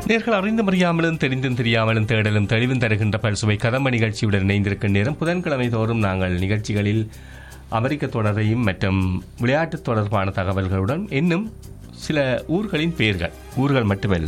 நேர்கள் அறிந்தும் அறியாமலும் தெரிந்தும் தெரியாமலும் தேடலும் தெளிவும் தருகின்ற பல்சுவை கதம்ப நிகழ்ச்சியுடன் இணைந்திருக்கும் நேரம் புதன்கிழமை தோறும் நாங்கள் நிகழ்ச்சிகளில் அமெரிக்க தொடரையும் மற்றும் விளையாட்டு தொடர்பான தகவல்களுடன் இன்னும் சில ஊர்களின் பெயர்கள் ஊர்கள் மட்டுமல்ல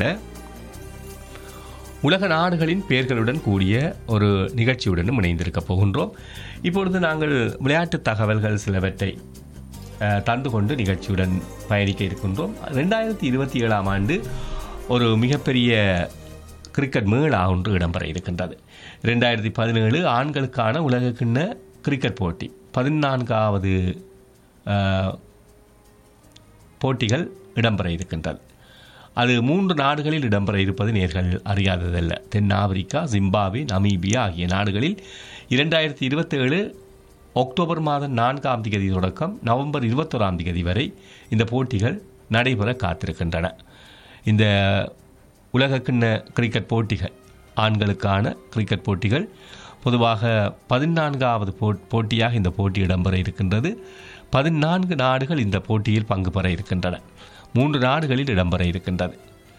உலக நாடுகளின் பெயர்களுடன் கூடிய ஒரு நிகழ்ச்சியுடனும் இணைந்திருக்கப் போகின்றோம் இப்பொழுது நாங்கள் விளையாட்டு தகவல்கள் சிலவற்றை அஹ், தந்து கொண்டு நிகழ்ச்சியுடன் பயணிக்க இருக்கின்றோம் ரெண்டாயிரத்தி இருபத்தி ஏழாம் ஆண்டு ஒரு மிகப்பெரிய கிரிக்கெட் மேளா ஒன்று இடம்பெற இருக்கின்றது ரெண்டாயிரத்தி பதினேழு ஆண்களுக்கான உலக கிண்ண கிரிக்கெட் போட்டி பதினான்காவது அஹ், போட்டிகள் இடம்பெற இருக்கின்றது அது மூன்று நாடுகளில் இடம்பெற இருப்பது நேர்கள் அறியாததல்ல தென்னாப்பிரிக்கா ஜிம்பாப்வே நமீபியா ஆகிய நாடுகளில் இரண்டாயிரத்தி இருபத்தேழு அக்டோபர் மாதம் நான்காம் தேதி தொடக்கம் நவம்பர் இருபத்தோராம் தேதி வரை இந்த போட்டிகள் நடைபெற காத்திருக்கின்றன இந்த உலகக்கிண்ண கிரிக்கெட் போட்டிகள் ஆண்களுக்கான கிரிக்கெட் போட்டிகள் பொதுவாக பதினான்காவது போ போட்டியாக இந்த போட்டி இடம்பெற இருக்கின்றது பதினான்கு நாடுகள் இந்த போட்டியில் பங்கு பெற இருக்கின்றன மூன்று நாடுகளில் இடம்பெற இருக்கின்றது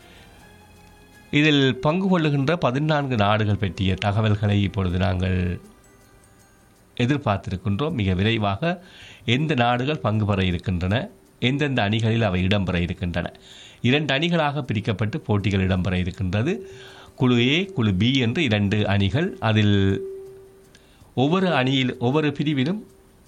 இதில் பங்கு கொள்ளுகின்ற பதினான்கு நாடுகள் பற்றிய தகவல்களை இப்பொழுது நாங்கள் எதிர்பார்த்திருக்கின்றோம் மிக விரைவாக எந்த நாடுகள் பங்கு பெற இருக்கின்றன எந்தெந்த அணிகளில் அவை இடம்பெற இருக்கின்றன இரண்டு அணிகளாக பிரிக்கப்பட்டு போட்டிகள் இடம்பெற இருக்கின்றது குழு ஏ குழு பி என்று இரண்டு அணிகள் அதில் ஒவ்வொரு அணியில் ஒவ்வொரு பிரிவிலும்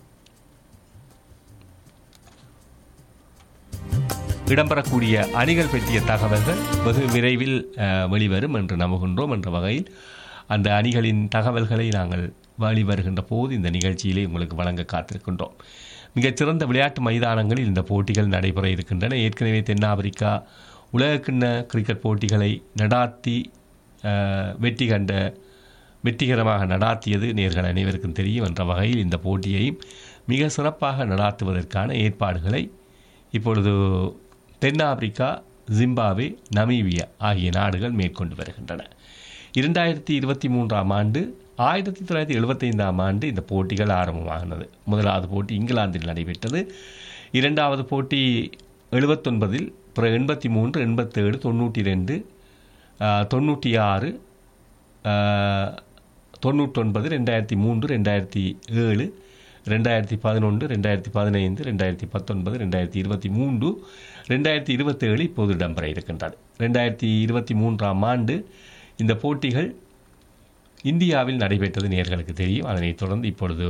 இடம்பெறக்கூடிய அணிகள் பற்றிய தகவல்கள் வெகு விரைவில் அஹ், வெளிவரும் என்று நம்புகின்றோம் என்ற வகையில் அந்த அணிகளின் தகவல்களை நாங்கள் வெளிவருகின்ற போது இந்த நிகழ்ச்சியிலே உங்களுக்கு வழங்க காத்திருக்கின்றோம் மிகச்சிறந்த விளையாட்டு மைதானங்களில் இந்த போட்டிகள் நடைபெற இருக்கின்றன ஏற்கனவே தென்னாப்பிரிக்கா உலகக்கிண்ண கிரிக்கெட் போட்டிகளை நடாத்தி அஹ், வெற்றி கண்ட வெற்றிகரமாக நடாத்தியது நேர்கள் அனைவருக்கும் தெரியும் என்ற வகையில் இந்த போட்டியையும் மிக சிறப்பாக நடாத்துவதற்கான ஏற்பாடுகளை இப்பொழுது தென்னாப்பிரிக்கா ஜிம்பாப்வே நமீபியா ஆகிய நாடுகள் மேற்கொண்டு வருகின்றன இரண்டாயிரத்தி இருபத்தி மூன்றாம் ஆண்டு ஆயிரத்தி தொள்ளாயிரத்தி எழுபத்தைந்தாம் ஆண்டு இந்த போட்டிகள் ஆரம்பமாகினது முதலாவது போட்டி இங்கிலாந்தில் நடைபெற்றது இரண்டாவது போட்டி எழுபத்தொன்பதில் பிறகு எண்பத்தி மூன்று எண்பத்தேழு தொண்ணூற்றி ரெண்டு தொண்ணூற்றி ஆறு தொண்ணூற்றொன்பது ரெண்டாயிரத்தி மூன்று ரெண்டாயிரத்தி ஏழு ரெண்டாயிரத்தி பதினொன்று ரெண்டாயிரத்தி பதினைந்து ரெண்டாயிரத்தி பத்தொன்பது ரெண்டாயிரத்தி இருபத்தி மூன்று ரெண்டாயிரத்தி இருபத்தேழு இப்போது இடம்பெற இருக்கின்றது ரெண்டாயிரத்தி இருபத்தி மூன்றாம் ஆண்டு இந்த போட்டிகள் இந்தியாவில் நடைபெற்றது நேர்களுக்கு தெரியும் அதனைத் தொடர்ந்து இப்பொழுது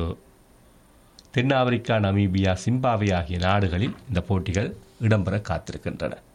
தென்னாப்பிரிக்கா நமீபியா சிம்பாவே ஆகிய நாடுகளில் இந்த போட்டிகள் இடம்பெற காத்திருக்கின்றன